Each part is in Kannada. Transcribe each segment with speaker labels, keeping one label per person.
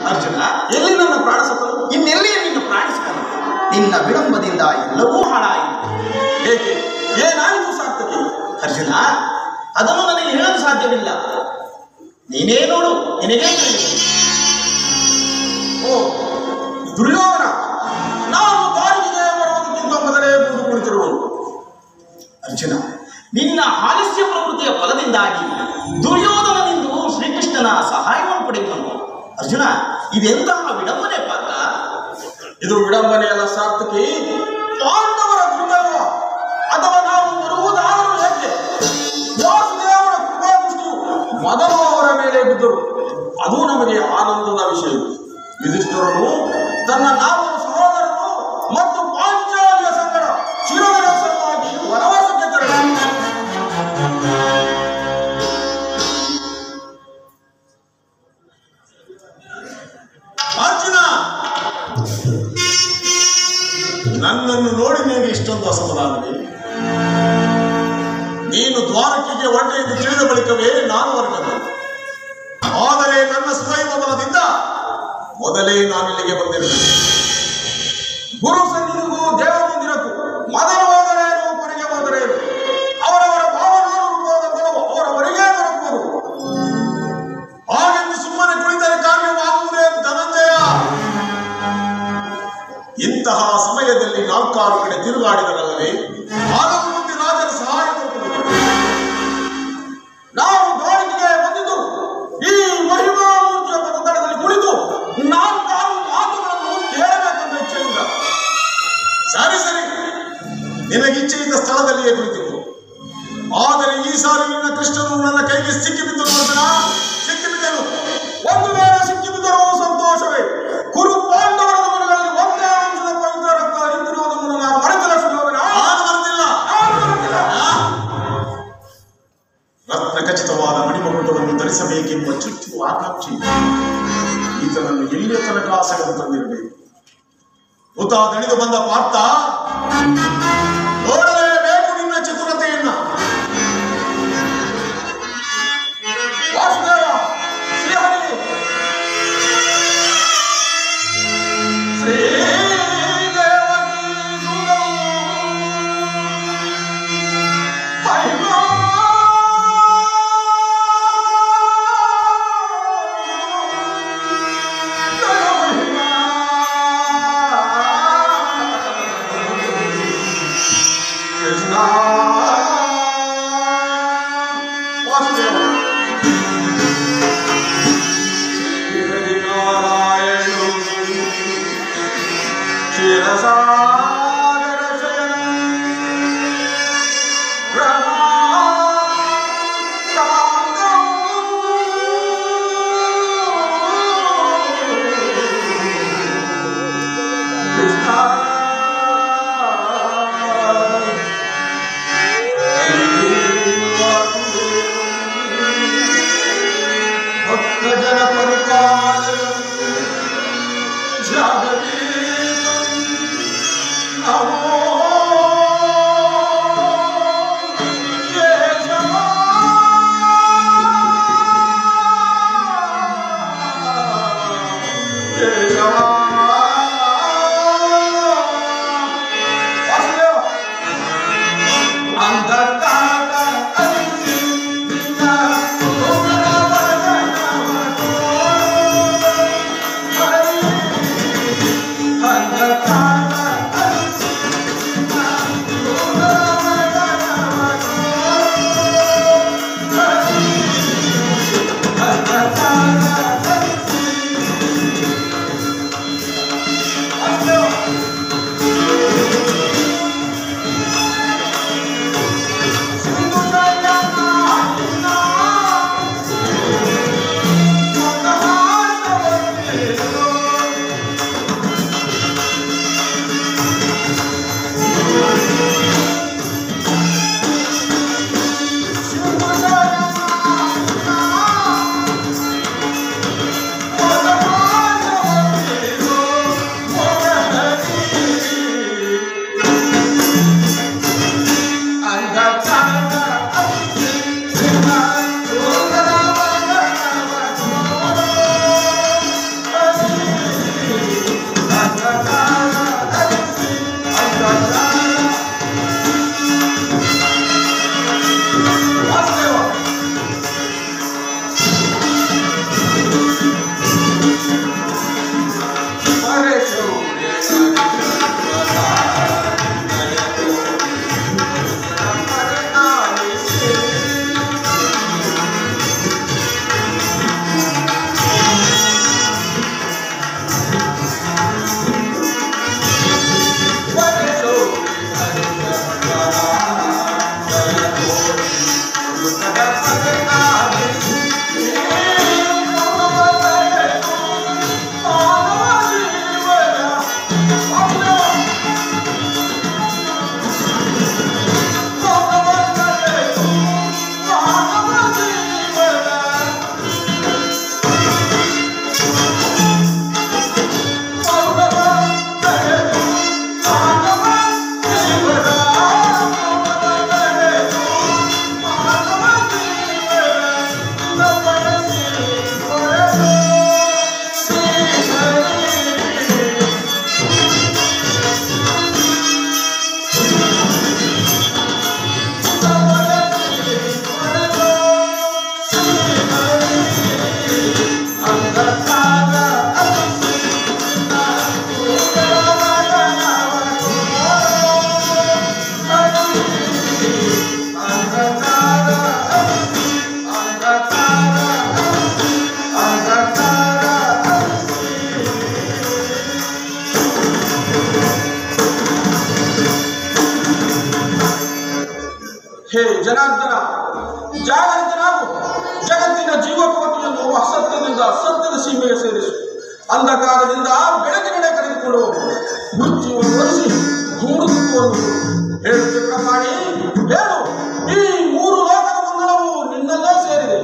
Speaker 1: ಅರ್ಜುನ ಎಲ್ಲಿ ನನ್ನ ಪ್ರಾಣಸಕನು ಇನ್ನೆಲ್ಲಿ ನಿನ್ನ ಪ್ರಾಣಿಸಕನು ನಿನ್ನ ವಿಳಂಬದಿಂದ ಎಲ್ಲವೂ ಹಾಳಾಯಿತು ಏಕೆ ಏನಾಯಿತು ಸಾರ್ಥಕಿ ಅರ್ಜುನ ಅದನ್ನು ನನಗೆ ಹೇಳಲು ಸಾಧ್ಯವಿಲ್ಲ ನೀನೇ ನೋಡು ನಿನಗೇ ತಿಳಿಯುವುದು. ಓ ದುರ್ಯೋಧನ ನಾನು ದಾರಿಗೆ ಬರುವುದಕ್ಕಿಂತ ಮೊದಲೇ ಬೂದು ಕುಳಿತಿರುವನು ಅರ್ಜುನ ನಿನ್ನ ಹಾಲಿಸ್ಯ ಪ್ರವೃತ್ತಿಯ ಫಲದಿಂದಾಗಿ ದುರ್ಯೋಧನನಿಂದು ಶ್ರೀಕೃಷ್ಣನ ಸಹಾಯವನ್ನು ಪಡೆಯುವನು ಅರ್ಜುನ ಇದೆಂತಹ ವಿಡಂಬನೆ ಪಾತ್ರ
Speaker 2: ಇದು ವಿಡಂಬನೆಯಲ್ಲ ಸಾರ್ಥಕಿ ಪಾಂಡವರ ಕೃತವ ಅಥವಾ ನಾವು ಬರುವುದಾದರೂ ಹೇಗೆ ವಾಸುದೇವರ ಕೃಪಾದೃಷ್ಟಿಯು ಮೊದಲು ಅವರ ಮೇಲೆ ಬಿದ್ದರು ಅದು ನಮಗೆ ಆನಂದದ ವಿಷಯ ಯುಧಿಷ್ಠಿರನು ತನ್ನ ನಾಲ್ವರು ಸಹೋದರರು ಮತ್ತು ಪಾಂಚಾಲಿಯ ಸಂಗಡ ಚಿರದಿವಸವಾಗಿ ವನವಾಸಕ್ಕೆ ತೆರಳಿದರು
Speaker 3: ಅರ್ಜುನ ನನ್ನನ್ನು ನೋಡಿ ನಿನಗೆ ಇಷ್ಟೊಂದು ಅಸಮಾಧಾನವೇ ನೀನು ದ್ವಾರಕೆಗೆ ಒಳ್ಳೆ ಎಂದು ತಿಳಿದ ಬಳಿಕವೇ ನಾನು ಹೊರಟದ್ದು ಆದರೆ ನನ್ನ ಸ್ವಯಂ ಬಲದಿಂದ ಮೊದಲೇ ನಾನಿಲ್ಲಿಗೆ ಬಂದಿರಬೇಕು
Speaker 2: ಗುರು ಸನ್ನಿಧಿಗೂ ದೇವ ಮಂದಿರಕ್ಕೂ ಮೊದಲು ಹೋದರೇನು ಕೊನೆಗೆ ಹೋದರೇನು ಅವರವರ ಭಾವನಾನು ರೂಪದ ಬಲವು ಅವರವರಿಗೆ ದೊರಕುವುದು
Speaker 3: ಹಾಗೆಂದು ಸುಮ್ಮನೆ ಕುಳಿತರೆ ಕಾರ್ಯವಾಗುವುದೇ ಧನಂಜಯ ಇಂತಹ ಸಮಯದಲ್ಲಿ ನಾಲ್ಕಾರು ಕಡೆ ತಿರುಗಾಡಿದರಲ್ಲವೇ ಹಲವು ಮಂದಿ ರಾಜರ ಸಹಾಯ ದೊರಕುವುದು
Speaker 2: ನಾವು ದ್ವಾರಕೆಗೆ ಬಂದಿದ್ದು ಈ ಮಹಿಮಾಮೂರ್ತಿಯ ಪದತಳದಲ್ಲಿ ಕುಳಿತು ನಾಲ್ಕಾರು ಮಾತುಗಳನ್ನು ಕೇಳಬೇಕೆಂಬ ಇಚ್ಛೆಯಿಂದ
Speaker 3: ಸರಿ ಸರಿ ನಿನಗಿಚ್ಛೆಯಿಂದ ಸ್ಥಳದಲ್ಲಿಯೇ ಕುಳಿತಿತ್ತು ಆದರೆ ಈ ಸಾರಿ ನಿನ್ನ ಕೃಷ್ಣನು ನನ್ನ ಕೈಗೆ ಸಿಕ್ಕಿಬಿದ್ದನು ಅರ್ಜುನ ಸಿಕ್ಕಿಬಿದ್ದನು
Speaker 2: ಒಂದು ವೇಳೆ ಸಿಕ್ಕಿಬಿದ್ದರೂ ಸಂತೋಷವೇ ಕುರು ಪಾಂಡವರ ಮನೆಗಳಲ್ಲಿ ಒಂದೇ ಅಂಶದ ಪವಿತ್ರ ರಕ್ತ ಹರಿಯುತ್ತಿರುವುದನ್ನು ನಾನು ಮರೆತಿಲ್ಲ ಸುಲಭನ
Speaker 3: ನಾನು ಮರೆತಿಲ್ಲ
Speaker 2: ನಾನು ಮರೆತಿಲ್ಲ
Speaker 3: ಆ? ರತ್ನ ಖಚಿತವಾದ ಮಣಿಮಕುಟವನ್ನು ಧರಿಸಬೇಕೆಂಬ ಚುಚ್ಚುವ ಆಕಾಂಕ್ಷೆ ಈತನನ್ನು ಎಲ್ಲಿಯ ತನಕ ಸೆಳೆದು ತಂದಿರಬೇಕು ಹುತ ದಣಿದು ಬಂದ ಪಾರ್ಥ ನೋಡಲೇಬೇಕು ನಿನ್ನ ಚತುರತೆಯನ್ನ
Speaker 2: ವಾಸುದೇವ ಶ್ರೀಹರಿ ಶ್ರೀದೇವಕಿ ಸುತನು ಮಹಿಮಾ ಜಯ ಮಹಿಮಾ ಕೃಷ್ಣ
Speaker 3: ವಾಸುದೇವ
Speaker 2: ಭಕ್ತಜನ ಪರಿಪಾಲ ಜಾಗರೀತಂ ನಮೋ ಕೇಶವ ಕೇಶವ ವಾಸುದೇವ ಅಂಧಕಾರ ಹೇ ಜನಾರ್ದನ ಜಾಗರಿತನಾಗು ಜಗತ್ತಿನ ಜೀವಕೋಟಿಯನ್ನು ಅಸತ್ಯದಿಂದ ಅಸತ್ಯದ ಸೀಮೆಗೆ ಸೇರಿಸು ಅಂಧಕಾರದಿಂದ ಬೆಳಕಿನೆಡೆ ಕರೆದುಕೊಂಡು ಹೋಗು ಮೃತ್ಯುವನ್ನು ಒಲಿಸಿ ಹುಡುಕುವುದು ಹೇಳುತ್ತೆ ಪ್ರಮಾಣಿ ಹೇಳು ಈ ಮೂರು ಲೋಕದ ಮಂಗಳವು ನಿನ್ನಲ್ಲೇ ಸೇರಿದೆ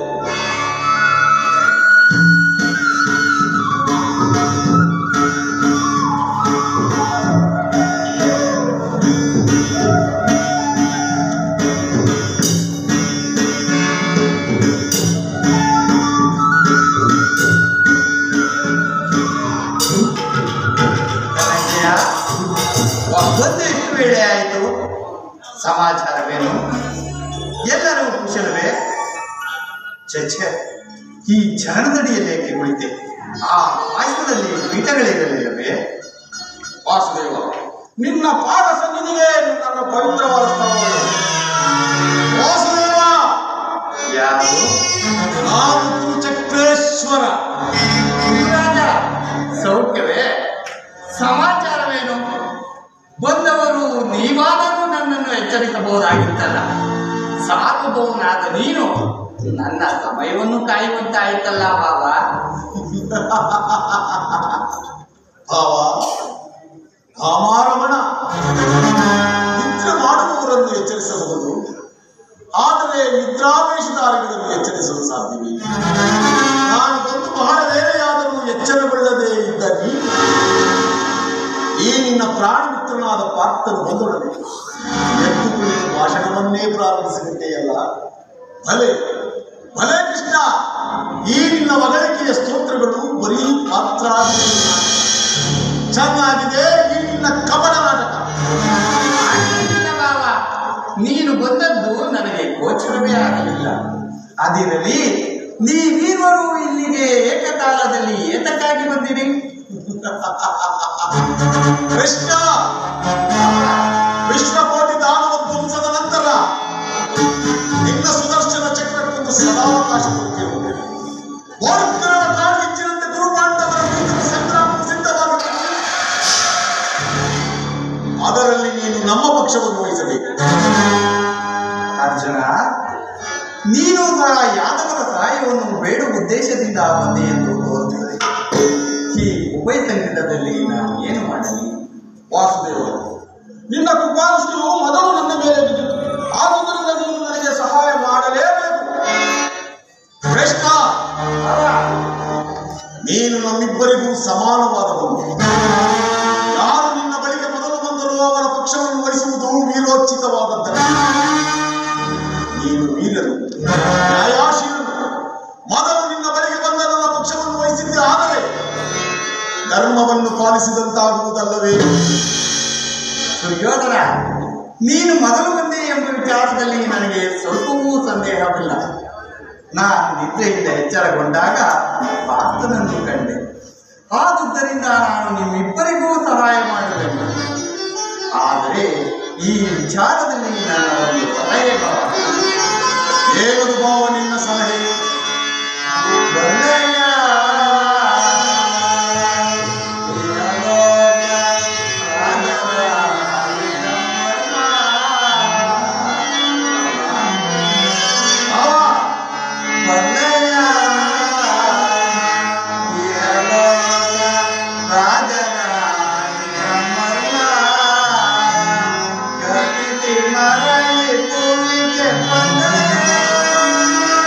Speaker 4: ಧನಂಜಯ ಬಂದು ಎಷ್ಟು ವೇಳೆ ಆಯಿತು ಸಮಾಚಾರವೇನು ಎಲ್ಲರೂ ಕುಶಲವೇ ಚಚ್ಚೆ ಈ ಚರಣದಡಿಯಲ್ಲಿ ಏಕೆ ಕುಳಿತೆ ಆ ಪಾಯಸದಲ್ಲಿ ಪೀಠಗಳಿರಲಿಲ್ಲವೇ
Speaker 2: ವಾಸುದೇವ ನಿನ್ನ ಪಾದ ಸನ್ನಿಧಿಗೆ ನನ್ನ ಪವಿತ್ರವಾದ ಸ್ಥಳಗಳು
Speaker 3: ವಾಸುದೇವ
Speaker 4: ಯಾರು
Speaker 3: ನಾನು ಕುರುಚಕ್ರೇಶ್ವರ
Speaker 4: ಯುವರಾಜ ಸೌಖ್ಯವೇ ಸಮಾಚಾರವೇನು ಬಂದವರು ನೀವಾದರೂ ನನ್ನನ್ನು ಎಚ್ಚರಿಸಬಹುದಾಗಿತ್ತಲ್ಲ ಸಾರ್ವಭೌಮನಾದ ನೀನು ನನ್ನ ಸಮಯವನ್ನು ಕಾಯುವಂತಾಯ್ತಲ್ಲ ಬಾಬಾ
Speaker 3: ಭಾವ ಕಾಮಾರಮಣ ನಿದ್ರೆ ಮಾಡುವವರನ್ನು ಎಚ್ಚರಿಸಬಹುದು ಆದರೆ ನಿದ್ರಾವೇಶಧಾರಿಗಳನ್ನು ಎಚ್ಚರಿಸಲು ಸಾಧ್ಯವಿಲ್ಲ ನಾನು ಬಂದು ಬಹಳ ವೇಳೆಯಾದರೂ ಎಚ್ಚರಗೊಳ್ಳದೇ ಇದ್ದ ನೀನು ಈ ನಿನ್ನ ಪ್ರಾಣ ಮಿತ್ರನಾದ ಪಾರ್ಥನು ಬಂದೊಡನೆ ಎದ್ದು ಕುಳಿತು ಭಾಷಣವನ್ನೇ ಪ್ರಾರಂಭಿಸಿಬಿಟ್ಟೆಯಲ್ಲ ಭಲೆ ಭಲೆ ಕೃಷ್ಣ ಈ ನಿನ್ನ ಹೊಗಳಿಕೆಯ ಸ್ತೋತ್ರಗಳು ಬರೀ ಪಾತ್ರ ಚೆನ್ನಾಗಿದೆ ಈ ನಿನ್ನ ಕಪಟ ನಾಟಕ
Speaker 4: ಆಗಲಿಲ್ಲ ಬಾವ ನೀನು ಬಂದದ್ದು ನನಗೆ ಗೋಚರವೇ ಆಗಲಿಲ್ಲ ಅದಿರಲಿ ನೀವೀರುವರು ಇಲ್ಲಿಗೆ ಏಕಕಾಲದಲ್ಲಿ ಏತಕ್ಕಾಗಿ ಬಂದಿರಿ
Speaker 3: ಕೃಷ್ಣ ವಿಶ್ವಕೋಟಿ ದಾನವ ಧ್ವಂಸದ ನಂತರ ನಿನ್ನ ಸುದರ್ಶನ ಚಕ್ರಕ್ಕೊಂದು ಸದಾವಕಾಶ ಕೊಟ್ಟಿರುವುದು ಗೋರಖರ ಕಾಡ್ಗಿಚ್ಚಿನಂತೆ ಗುರುಪಾಂಡವರ ವಿರುದ್ಧದ ಸಂಗ್ರಾಮವು ಸಿದ್ಧವಾಗಿತ್ತು ಅದರಲ್ಲಿ ನೀನು ನಮ್ಮ ಪಕ್ಷವನ್ನು ವಹಿಸಬೇಕು
Speaker 4: ಅರ್ಜುನ ನೀನು ಸಹ ಯಾದವರ ಸಹಾಯವನ್ನು ಬೇಡ ಉದ್ದೇಶದಿಂದ ಬಂದೆ ಎಂದು ತೋರುತ್ತದೆ ಈ ಉಭಯ ಸಂಕಟದಲ್ಲಿ ನಾನು ಏನು ಮಾಡಲಿ
Speaker 2: ವಾಸುದೇವ ನಿನ್ನ ಕೃಪಾದೃಷ್ಟಿಯು ಮೊದಲು ನನ್ನ ಮೇಲೆ ಬಿದ್ದಿತು ಆದುದರಿಂದ ನೀನು ನನಗೆ ಸಹಾಯ ಮಾಡಲೇಬೇಕು
Speaker 3: ಕೃಷ್ಣ ನೀನು ನಮ್ಮಿಬ್ಬರಿಗೂ ಸಮಾನವಾದವನು ಯಾರು ನಿನ್ನ ಬಳಿಗೆ ಮೊದಲು ಬಂದರೂ ಅವರ ಪಕ್ಷವನ್ನು ವಹಿಸುವುದು ವೀರೋಚಿತವಾದದ್ದು ನೀನು ವೀರನು ನ್ಯಾಯಾಶೀಲನು ಮೊದಲು ನಿನ್ನ ಬಳಿಗೆ ಬಂದ ನನ್ನ ಪಕ್ಷವನ್ನು ವಹಿಸಿದ್ದೆ ಆದರೆ ಧರ್ಮವನ್ನು ಪಾಲಿಸಿದಂತಾಗುವುದಲ್ಲವೇ
Speaker 4: ದುರ್ಯೋಧನ ನೀನು ಮೊದಲು ಬಂದೆ ಎಂಬ ವಿಚಾರದಲ್ಲಿ ನನಗೆ ಸ್ವಲ್ಪವೂ ಸಂದೇಹವಿಲ್ಲ ನಾನು ನಿದ್ರೆಯಿಂದ ಎಚ್ಚರಗೊಂಡಾಗ ಪಾರ್ಥನನ್ನು ಕಂಡೆ ಆದುದರಿಂದ ನಾನು ನಿಮ್ಮಿಬ್ಬರಿಗೂ ಸಹಾಯ ಮಾಡಬೇಕು ಆದರೆ ಈ ವಿಚಾರದಲ್ಲಿ ನನ್ನ ಒಂದು ಸಲಹೆ ಭಾವ
Speaker 3: ಏನದು ಭಾವ ನಿನ್ನ ಸಲಹೆ
Speaker 4: ಬಂದಯ್ಯ.
Speaker 3: ಭಾವ
Speaker 4: ಬಂದಯ್ಯ. ರಾಜನ ಬ್ರಹ್ಮರ್ಮ ಗತಿಸಿ ಮರಳಿ ಭೂಮಿಗೆ ಬಂದಯ್ಯ.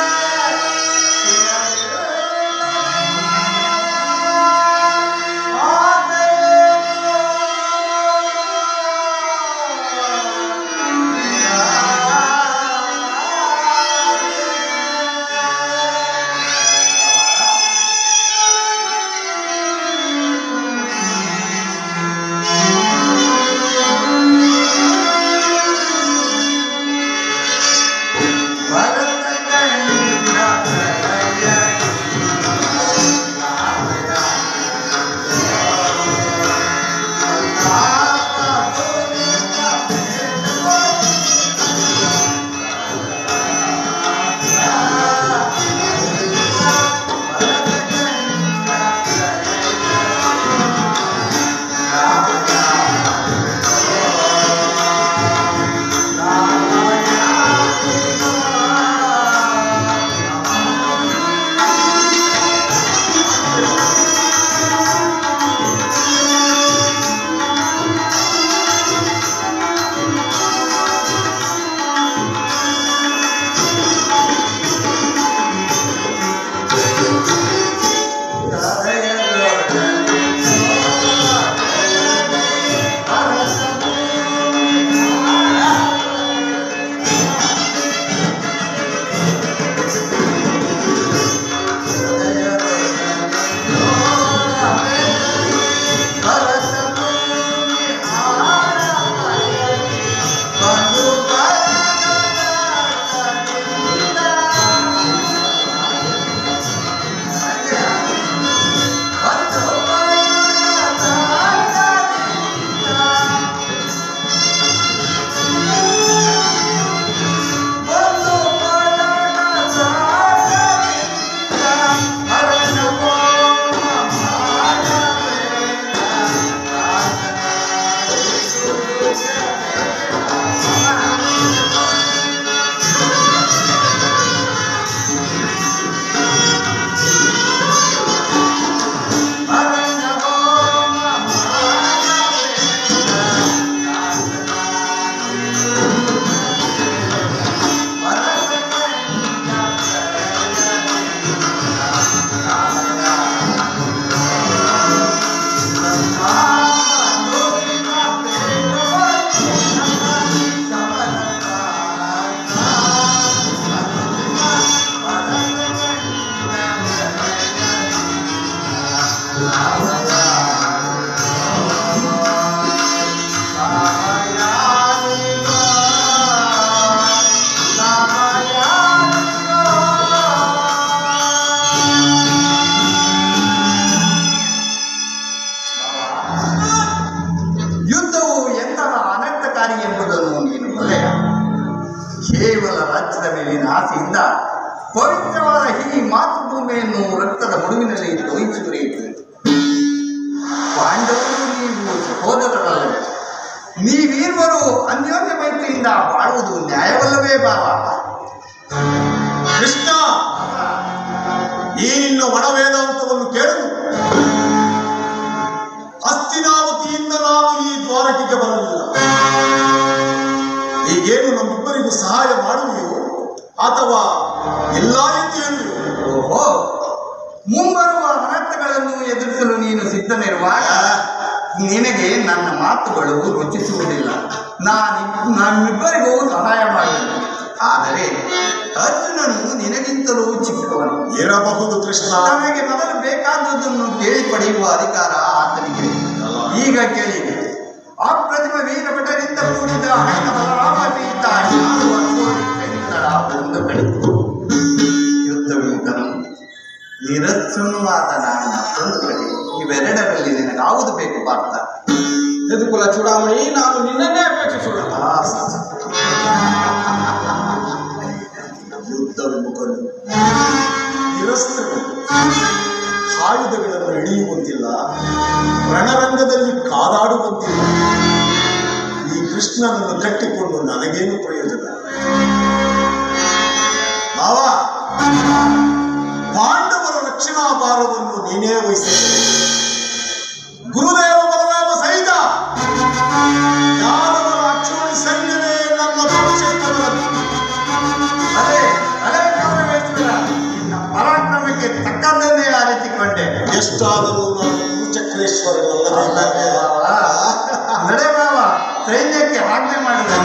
Speaker 4: ಯುದ್ಧವು ಎಂತಹ ಅನರ್ಥಕಾರಿ ಎಂಬುದನ್ನು ನೀನು ಬಲ್ಲೆಯ ಕೇವಲ ರಾಜ್ಯದ ಮೇಲಿನ ಆಸೆಯಿಂದ ಪವಿತ್ರವಾದ ಈ ಮಾತೃಭೂಮಿಯನ್ನು ರಕ್ತದ ಮುಡುವಿನಲ್ಲಿ ತೋಯಿಸುವರಿಯಿತು ಪಾಂಡವರು ನೀವು ಸಹೋದರರಲ್ಲವೇ ನೀವೀರ್ವರು ಅನ್ಯೋನ್ಯ ಮೈತ್ರಿಯಿಂದ ಬಾಳುವುದು ನ್ಯಾಯವಲ್ಲವೇ ಬಾವ
Speaker 3: ಕೃಷ್ಣ ಈ ನಿನ್ನ ಒಣವೇದಾಂತವನ್ನು ಕೇಳಲು ಹಸ್ತಿನಾವತಿಯಿಂದ ನಾನು ಈ ದ್ವಾರಕೆಗೆ ಬರಲಿಲ್ಲ ಈಗೇನು ನಮ್ಮಿಬ್ಬರಿಗೂ ಸಹಾಯ ಮಾಡುವೆಯೋ ಅಥವಾ ಇಲ್ಲ ಎಂದು ಹೇಳುವೆಯೋ
Speaker 4: ಓಹೋ ಮುಂಬರುವ ಅನರ್ಥಗಳನ್ನು ಎದುರಿಸಲು ನೀನು ಸಿದ್ಧನಿರುವಾಗ ನಿನಗೆ ನನ್ನ ಮಾತುಗಳು ರುಚಿಸುವುದಿಲ್ಲ ನಾನು ನಮ್ಮಿಬ್ಬರಿಗೂ ಸಹಾಯ ಮಾಡುವೆನು ಆದರೆ ಅರ್ಜುನನು ನಿನಗಿಂತಲೂ ಚಿಕ್ಕವನು
Speaker 3: ಇರಬಹುದು ಕೃಷ್ಣ
Speaker 4: ತನಗೆ ಮೊದಲು ಬೇಕಾದದ್ದನ್ನು ಕೇಳಿ ಪಡೆಯುವ ಅಧಿಕಾರ ಆತನಿಗೆ ಈಗ ಕೇಳಿ ಅಪ್ರತಿಮ ವೀರ ಭಟರಿಂದ ಕೂಡಿದ ಹಣ ಬಲರಾಮ ಪೀತ ಯಾರು ಅನುಭವಿ ಸೈನಿಕರ ಒಂದು ಕಡೆ ಯುದ್ಧವಿಂತನು ನಿರಸ್ಸುನುವಾದ ನಾನು ಮತ್ತೊಂದು ಕಡೆ ಇವೆರಡರಲ್ಲಿ ನಿನಗಾವುದು ಬೇಕು ಪಾರ್ಥ
Speaker 2: ಯದುಕುಲ ಚೂಡಾಮಣಿ ನಾನು ನಿನ್ನನ್ನೇ ಅಪೇಕ್ಷಿಸೋಣ
Speaker 3: ಯುದ್ಧ ವಿಮುಖರು ನಿರಸ್ತರು ಆಯುಧಗಳನ್ನು ಹಿಡಿಯುವಂತಿಲ್ಲ ರಣರಂಗದಲ್ಲಿ ಕಾದಾಡುವಂತಿಲ್ಲ ಈ ಕೃಷ್ಣನನ್ನು ಕಟ್ಟಿಕೊಂಡು ನನಗೇನು ಪ್ರಯೋಜನ ಮಾವ ಪಾಂಡವರ ರಕ್ಷಣಾ ಭಾರವನ್ನು ನೀನೇ ವಹಿಸಿದ್ದೆ ಗುರುದೇವ ಬಲರಾಮ ಸಹಿತ ಯಾದವರ ಅಕ್ಷೋಣಿ ಸೈನ್ಯವೇ ನನ್ನ ಪಕ್ಷಕ್ಕೆ ಬರಲಿ
Speaker 4: ಅದೇ ಅದೇ ಗೌರವೇಶ್ವರ ನಿನ್ನ ಪರಾಕ್ರಮಕ್ಕೆ ತಕ್ಕದ್ದನ್ನೇ ಆರಿಸಿಕೊಂಡೆ
Speaker 3: ಎಷ್ಟಾದರೂ ನಾನು ಕುರುಚಕ್ರೇಶ್ವರನಲ್ಲವೇ
Speaker 4: ನಡೆ ಬಾವ ಸೈನ್ಯಕ್ಕೆ ಆಜ್ಞೆ ಮಾಡಿದೆ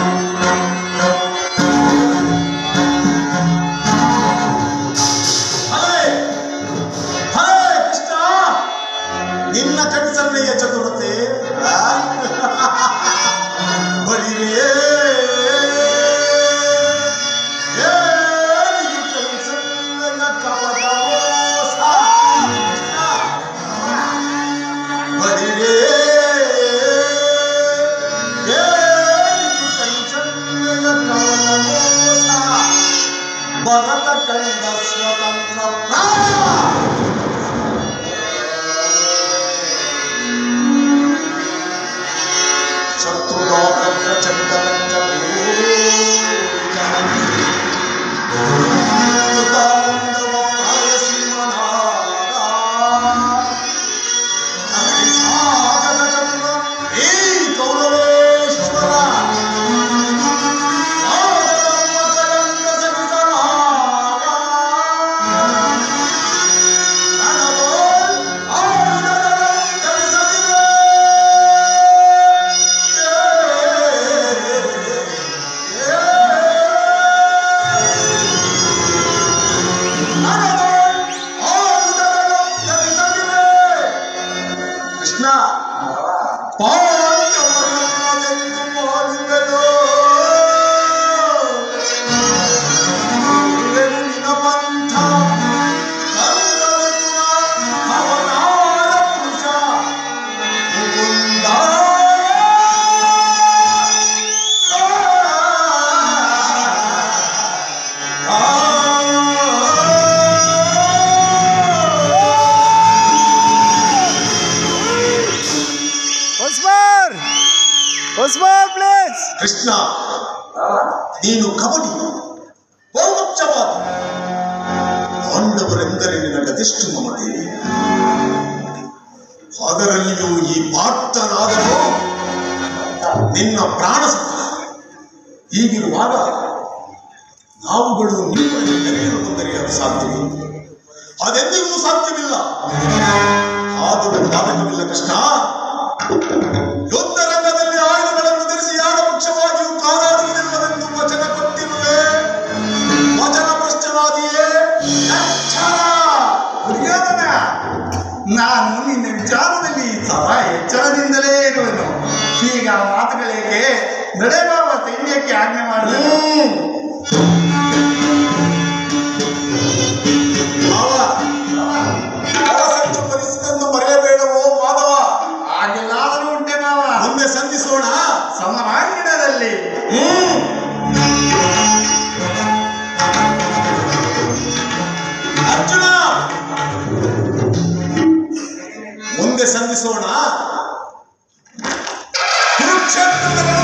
Speaker 3: ಹಲೇ ಹಲೇ ಕೃಷ್ಣ ನಿನ್ನ ಕಣ್ಸನ್ನೆಯ ಚತುರತೆ ಆ? ಬಳಿರೇ ಏನಿದು ಕಣ್ಸನ್ನೆಯ ಕಪಟ ಮೋಸ? ಬಳಿರೇ ಏನಿದು ಕಣ್ಸನ್ನೆಯ ಕಪಟ ಮೋಸ? ಭರತ ಕಂಡ ಸ್ವತಂತ್ರ ಪ್ರಾಣ ಶತ್ರುಲೋಕ ಚಂದನಂಚ ತಾಂಡವ ಪ್ರಾಯಸಿಂಹನಾದ ಸಾಗರ ಚಂದ್ರ ಏ ಕೌರವೇಶ್ವರ ಕೃಷ್ಣ ಪಾಂಡವರನ್ನೆಂದು ಮೋಲಿವೆನೋ. ಇವೆನು ನಿನ ಪಂಥ, ಕಂದನೆನ್ನುವ ಅವತಾರ ಪುರುಷ ಮುಕುಂದ. ಆ,
Speaker 5: Osmar! Osmar, please!
Speaker 3: ಕೃಷ್ಣ ನೀನು ಕಬಡ್ಡಿ ಬಹುಪಕ್ಷವಾದ ಪಾಂಡವರೆಂದರೆ ನಿನಗದೆಷ್ಟು ಮಮತೆ ಅದರಲ್ಲಿಯೂ ಈ ಪಾರ್ಥನಾದರೂ ನಿನ್ನ ಪ್ರಾಣ ಸತ್ತ ಹೀಗಿರುವಾಗ ನಾವುಗಳು ನಿಮ್ಮನ್ನು ನೆರೆಯಲು ಬಂದರೆ ಅದು ಸಾಧ್ಯವೇ ಅದೆಂದಿಗೂ ಸಾಧ್ಯವಿಲ್ಲ ಆದರೂ ಬಾಧಕವಿಲ್ಲ ಕೃಷ್ಣ ಯುದ್ಧ ರಂಗದಲ್ಲಿ ಆಯುಧಗಳನ್ನು ಧರಿಸಿ ಯಾರ ಪಕ್ಷವಾಗಿಯೂ ಕಾದಾಡುವುದಿಲ್ಲವೆಂದು ವಚನ ಕೊಟ್ಟಿರುವೆ ವಚನ ಭ್ರಷ್ಟನಾದಿಯೇ ಎಚ್ಚರ!
Speaker 4: ದುರ್ಯೋಧನ ನಾನು ನಿನ್ನ ವಿಚಾರ ಹಾಗೆಯೇ ನಡೆಯುವ ಸೈನ್ಯಕ್ಕೆ ಆಜ್ಞೆ ಮಾಡಬೇಕು
Speaker 3: ಮಾವ ಒಳಸಂಚು ಪರಿಸ್ಥಿತಿಯನ್ನು ಮರೆಯಬೇಡವೋ ಮಾಧವ
Speaker 4: ಹಾಗೆಲ್ಲಾದರೂ ಉಂಟೆ ಮಾವ
Speaker 3: ಮುಂದೆ ಸಂಧಿಸೋಣ
Speaker 4: ಸಮರಾಂಗಣದಲ್ಲಿ
Speaker 3: ಅರ್ಜುನ ಮುಂದೆ ಸಂಧಿಸೋಣ ಕುರುಕ್ಷೇತ್ರದ